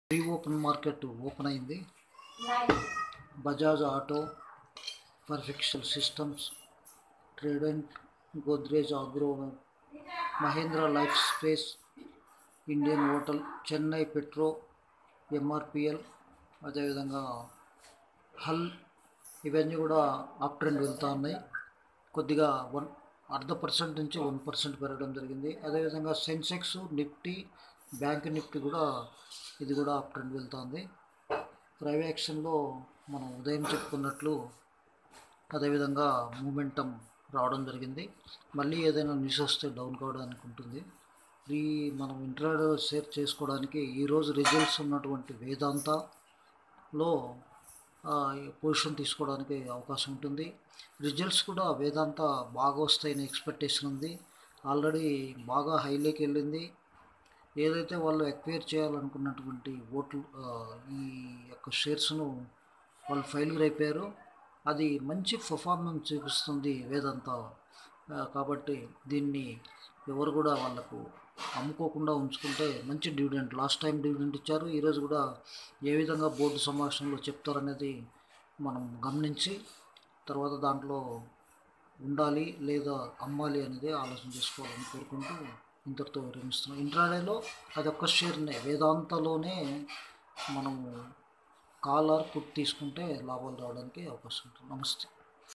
pre open market open అయింది Bajaj Auto Perfection Systems Trident Godrej Agro Mahindra Life Space Indian Hotel Chennai Petro MRPL అదేవిధంగా HAL ఇవన్నీ కూడా up trend వెళ్తూ ఉన్నాయి కొద్దిగా వన్ అర్ధ పర్సెంట్ నుంచి వన్ పర్సెంట్ పెరగడం జరిగింది అదేవిధంగా సెన్సెక్స్ నిఫ్టీ బ్యాంక్ నిఫ్టీ కూడా ఇది కూడా అప్ ట్రెండ్ వెళ్తుంది ప్రైవేట్ యాక్షన్లో మనం ఉదయం చెప్పుకున్నట్లు అదేవిధంగా మూమెంటం రావడం జరిగింది మళ్ళీ ఏదైనా న్యూస్ వస్తే డౌన్ కావడానికి ఉంటుంది ఈ మనం ఇంట్రాడే షేర్ చేసుకోవడానికి ఈరోజు రిజల్ట్స్ ఉన్నటువంటి వేదాంతలో పొజిషన్ తీసుకోవడానికి అవకాశం ఉంటుంది రిజల్ట్స్ కూడా వేదాంత బాగా వస్తాయని ఎక్స్పెక్టేషన్ ఉంది ఆల్రెడీ బాగా హైలోకి వెళ్ళింది ఏదైతే వాళ్ళు ఎక్వైర్ చేయాలనుకున్నటువంటి ఓట్లు ఆ, ఈ యొక్క షేర్స్ను వాళ్ళు ఫెయిల్యూర్ అయిపోయారు అది మంచి పర్ఫార్మెన్స్ చూపిస్తుంది వేదంత ఆ, కాబట్టి దీన్ని ఎవరు కూడా వాళ్ళకు అమ్ముకోకుండా ఉంచుకుంటే మంచి డివిడెంట్ లాస్ట్ టైం డివిడెంట్ ఇచ్చారు ఈరోజు కూడా ఏ విధంగా బోర్డు సమావేశంలో చెప్తారనేది మనం గమనించి తర్వాత దాంట్లో ఉండాలి లేదా అమ్మాలి అనేది ఆలోచన చేసుకోవాలని కోరుకుంటూ ఇంతటితో విరమిస్తున్నాం ఇంట్రాడేలో అది ఒక్క షేర్నే వేదాంతలోనే మనము కాలర్ పుట్ తీసుకుంటే లాభాలు రావడానికి అవకాశం ఉంటుంది నమస్తే